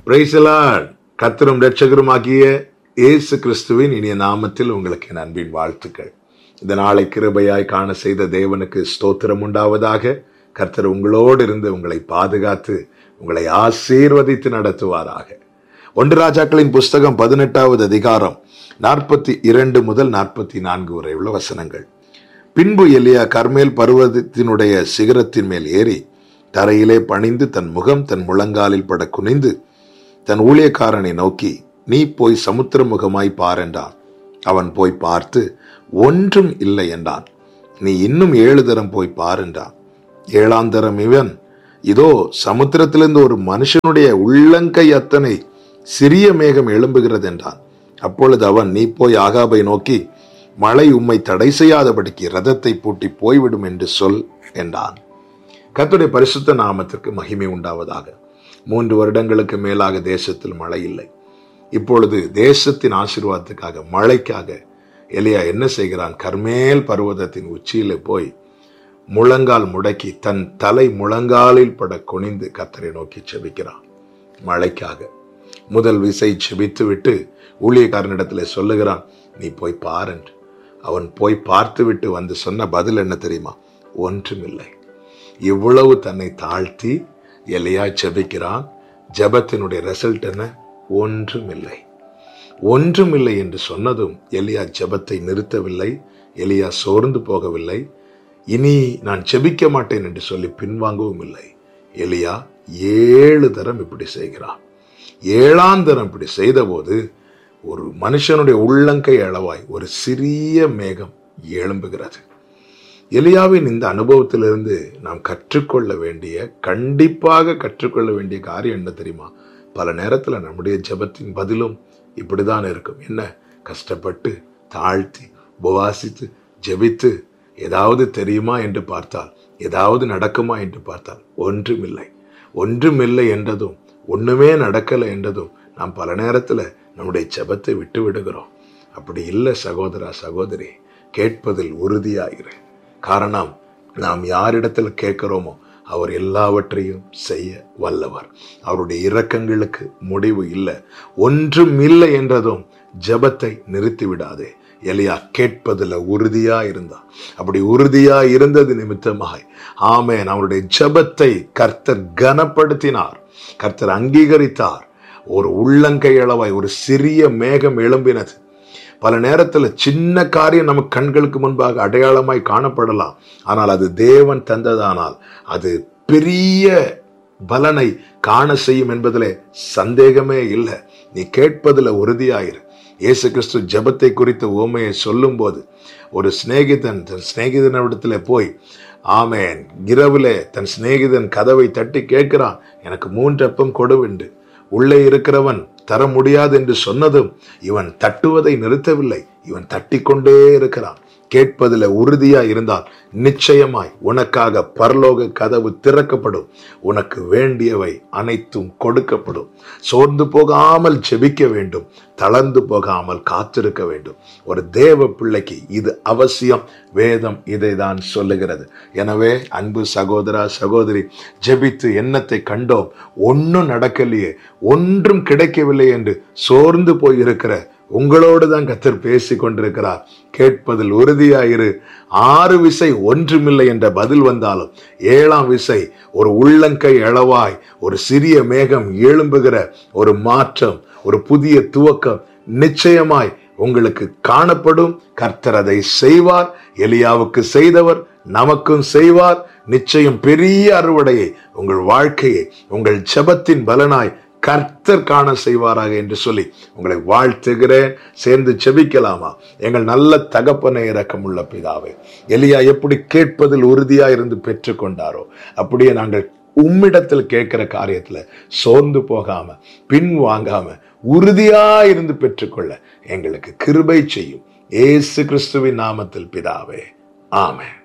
பிரைசலாட் கத்தரும் ரட்சகருமாகிய இயேசு கிறிஸ்துவின் இனிய நாமத்தில் உங்களுக்கு என் அன்பின் வாழ்த்துக்கள் இந்த நாளை கிருபையாய் காண செய்த தேவனுக்கு ஸ்தோத்திரம் உண்டாவதாக கர்த்தர் உங்களோடு இருந்து உங்களை பாதுகாத்து உங்களை ஆசீர்வதித்து நடத்துவாராக ஒன்று ராஜாக்களின் புஸ்தகம் பதினெட்டாவது அதிகாரம் நாற்பத்தி இரண்டு முதல் நாற்பத்தி நான்கு வரை உள்ள வசனங்கள் பின்பு எலியா கர்மேல் பருவதத்தினுடைய சிகரத்தின் மேல் ஏறி தரையிலே பணிந்து தன் முகம் தன் முழங்காலில் பட குனிந்து தன் ஊழியக்காரனை நோக்கி நீ போய் சமுத்திர முகமாய் பார் என்றான் அவன் போய் பார்த்து ஒன்றும் இல்லை என்றான் நீ இன்னும் ஏழு தரம் போய் பார் என்றான் ஏழாம் தரம் இவன் இதோ சமுத்திரத்திலிருந்து ஒரு மனுஷனுடைய உள்ளங்கை அத்தனை சிறிய மேகம் எழும்புகிறது என்றான் அப்பொழுது அவன் நீ போய் ஆகாபை நோக்கி மழை உம்மை தடை செய்யாதபடிக்கு ரதத்தை பூட்டி போய்விடும் என்று சொல் என்றான் கர்த்தருடைய பரிசுத்த நாமத்திற்கு மகிமை உண்டாவதாக மூன்று வருடங்களுக்கு மேலாக தேசத்தில் மழை இல்லை இப்பொழுது தேசத்தின் ஆசீர்வாதத்துக்காக மழைக்காக எலியா என்ன செய்கிறான் கர்மேல் பர்வதத்தின் உச்சியில போய் முழங்கால் முடக்கி தன் தலை முழங்காலில் பட குனிந்து கத்தரை நோக்கி செபிக்கிறான் மழைக்காக முதல் விசை செபித்து விட்டு ஊழியக்காரனிடத்துல சொல்லுகிறான் நீ போய் பாருன்று அவன் போய் பார்த்து விட்டு வந்து சொன்ன பதில் என்ன தெரியுமா ஒன்றுமில்லை இவ்வளவு தன்னை தாழ்த்தி எலியா ஜெபிக்கிறான் ஜெபத்தினுடைய ரிசல்ட் என்ன ஒன்றுமில்லை ஒன்றுமில்லை என்று சொன்னதும் எலியா ஜெபத்தை நிறுத்தவில்லை எலியா சோர்ந்து போகவில்லை இனி நான் ஜெபிக்க மாட்டேன் என்று சொல்லி பின்வாங்கவும் இல்லை எலியா ஏழு தரம் இப்படி செய்கிறான் ஏழாம் தரம் இப்படி செய்தபோது ஒரு மனுஷனுடைய உள்ளங்கை அளவாய் ஒரு சிறிய மேகம் எழும்புகிறது எலியாவின் இந்த அனுபவத்திலிருந்து நாம் கற்றுக்கொள்ள வேண்டிய கண்டிப்பாக கற்றுக்கொள்ள வேண்டிய காரியம் என்ன தெரியுமா பல நேரத்தில் நம்முடைய ஜெபத்தின் பதிலும் இப்படிதான் இருக்கும் என்ன கஷ்டப்பட்டு தாழ்த்தி உபவாசித்து ஜெபித்து ஏதாவது தெரியுமா என்று பார்த்தால் ஏதாவது நடக்குமா என்று பார்த்தால் ஒன்றுமில்லை ஒன்றுமில்லை என்றதும் ஒண்ணுமே நடக்கலை என்றதும் நாம் பல நேரத்தில் நம்முடைய ஜெபத்தை விட்டு விடுகிறோம் அப்படி இல்லை சகோதரா சகோதரி கேட்பதில் உறுதியாயிரு காரணம் நாம் யாரிடத்தில் கேட்கிறோமோ அவர் எல்லாவற்றையும் செய்ய வல்லவர் அவருடைய இரக்கங்களுக்கு முடிவு இல்லை ஒன்றும் இல்லை என்றதும் ஜெபத்தை நிறுத்தி விடாதே எலியா கேட்பதில் உறுதியா இருந்தான் அப்படி உறுதியா இருந்தது நிமித்தமாய் ஆமேன் அவருடைய ஜெபத்தை கர்த்தர் கனப்படுத்தினார் கர்த்தர் அங்கீகரித்தார் ஒரு உள்ளங்கை அளவாய் ஒரு சிறிய மேகம் எழும்பினது பல நேரத்தில் சின்ன காரியம் நம்ம கண்களுக்கு முன்பாக அடையாளமாய் காணப்படலாம் ஆனால் அது தேவன் தந்ததானால் அது பெரிய பலனை காண செய்யும் என்பதிலே சந்தேகமே இல்லை நீ கேட்பதில் உறுதியாயிரு இயேசு கிறிஸ்து ஜெபத்தை குறித்த ஓமையை சொல்லும் போது ஒரு சிநேகிதன் தன் சிநேகிதனிடத்துல போய் ஆமேன் இரவுல தன் சிநேகிதன் கதவை தட்டி கேட்கிறான் எனக்கு மூன்று அப்பம் கொடுவிண்டு உள்ளே இருக்கிறவன் தர முடியாது என்று சொன்னதும் இவன் தட்டுவதை நிறுத்தவில்லை இவன் தட்டி கொண்டே இருக்கிறான் கேட்பதில் உறுதியா இருந்தால் நிச்சயமாய் உனக்காக பரலோக கதவு திறக்கப்படும் உனக்கு வேண்டியவை அனைத்தும் கொடுக்கப்படும் சோர்ந்து போகாமல் ஜெபிக்க வேண்டும் தளர்ந்து போகாமல் காத்திருக்க வேண்டும் ஒரு தேவ பிள்ளைக்கு இது அவசியம் வேதம் இதை தான் சொல்லுகிறது எனவே அன்பு சகோதரா சகோதரி ஜெபித்து எண்ணத்தை கண்டோம் ஒன்றும் நடக்கலையே ஒன்றும் கிடைக்கவில்லை என்று சோர்ந்து போயிருக்கிற உங்களோடு தான் கத்தர் பேசி கொண்டிருக்கிறார் கேட்பதில் உறுதியாயிரு ஆறு விசை ஒன்றுமில்லை என்ற பதில் வந்தாலும் ஏழாம் விசை ஒரு உள்ளங்கை அளவாய் ஒரு சிறிய மேகம் எழும்புகிற ஒரு மாற்றம் ஒரு புதிய துவக்கம் நிச்சயமாய் உங்களுக்கு காணப்படும் கர்த்தர் அதை செய்வார் எலியாவுக்கு செய்தவர் நமக்கும் செய்வார் நிச்சயம் பெரிய அறுவடையை உங்கள் வாழ்க்கையை உங்கள் ஜெபத்தின் பலனாய் கர்த்தர் காண செய்வாராக என்று சொல்லி உங்களை வாழ்த்துகிறேன் சேர்ந்து செபிக்கலாமா எங்கள் நல்ல தகப்பனை இரக்கமுள்ள பிதாவே எலியா எப்படி கேட்பதில் உறுதியா இருந்து பெற்றுக்கொண்டாரோ அப்படியே நாங்கள் உம்மிடத்தில் கேட்கிற காரியத்துல சோர்ந்து போகாம பின் வாங்காம உறுதியா இருந்து பெற்றுக்கொள்ள எங்களுக்கு கிருபை செய்யும் ஏசு கிறிஸ்துவின் நாமத்தில் பிதாவே ஆமென்